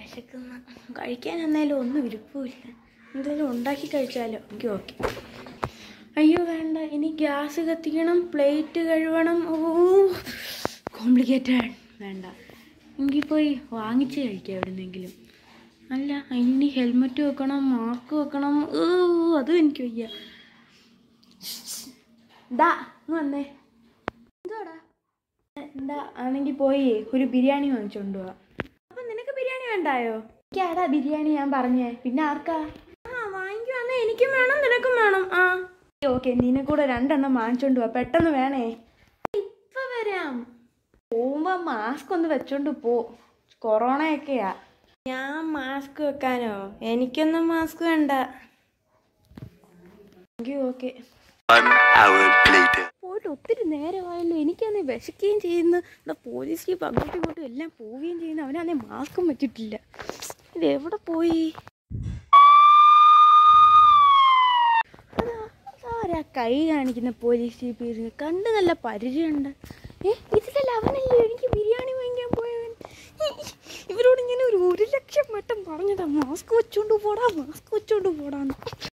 വിശക്കുന്ന കഴിക്കാൻ എന്നാലും ഒന്നും ഇരിപ്പില്ല എന്തെങ്കിലും ഉണ്ടാക്കി കഴിച്ചാലോ എനിക്ക് ഓക്കെ അയ്യോ വേണ്ട ഇനി ഗ്യാസ് കത്തിക്കണം പ്ലേറ്റ് കഴുകണം ഓ കോംപ്ലിക്കേറ്റഡ് വേണ്ട എങ്കിൽ പോയി വാങ്ങിച്ച് കഴിക്കാം എവിടുന്നെങ്കിലും അല്ല ഇനി ഹെൽമെറ്റ് വെക്കണം മാസ്ക് വെക്കണം ഓ അതും എനിക്ക് വയ്യ ദാ ഇങ്ങ് വന്നേ എന്തുവാടാ എന്താ ആണെങ്കിൽ പോയി ഒരു ബിരിയാണി വാങ്ങിച്ചോണ്ട് പോവാ അപ്പൊ നിനക്ക് ബിരിയാണി വേണ്ടായോ എനിക്കാടാ ബിരിയാണി ഞാൻ പറഞ്ഞേ പിന്നെ ആർക്കാ ആ വാങ്ങിക്കുവാന്നേ എനിക്കും വേണം നിനക്കും വേണം ആ ഓക്കെ നിന്നെ കൂടെ രണ്ടെണ്ണം വാങ്ങിച്ചോണ്ട് പോവാ പെട്ടെന്ന് വേണേ ഇപ്പൊ വരാം പോകുമ്പോ മാസ്ക് ഒന്ന് വെച്ചോണ്ട് പോ കൊറോണയൊക്കെയാ ഞാൻ മാസ്ക് വെക്കാനോ എനിക്കൊന്നും മാസ്ക് വേണ്ട ഓക്കെ One hour later. പോയിട്ട് ഒത്തിരി നേരമായല്ലോ എനിക്കാണെ വിശക്കുകയും ചെയ്യുന്നു ഇവിടെ പോലീസ് ജീപ്പ് അങ്ങോട്ടും ഇങ്ങോട്ടും എല്ലാം പോവുകയും ചെയ്യുന്നു അവനാണെ മാസ്കും വെച്ചിട്ടില്ല ഇത് എവിടെ പോയി അതാ അതാരാ കൈ കാണിക്കുന്ന പോലീസ് ജീപ്പ് ഇരുന്ന് കണ്ട് നല്ല പരിചയമുണ്ട് ഏ ഇതിലല്ല അവനല്ലേ എനിക്ക് ബിരിയാണി വാങ്ങിക്കാൻ പോയവൻ ഈ, ഇവരോട് ഇങ്ങനെ ഒരു ഒരു ലക്ഷം വട്ടം പറഞ്ഞതാ മാസ്ക് വെച്ചോണ്ട് പോടാ മാസ്ക് വെച്ചോണ്ട് പോടാന്ന്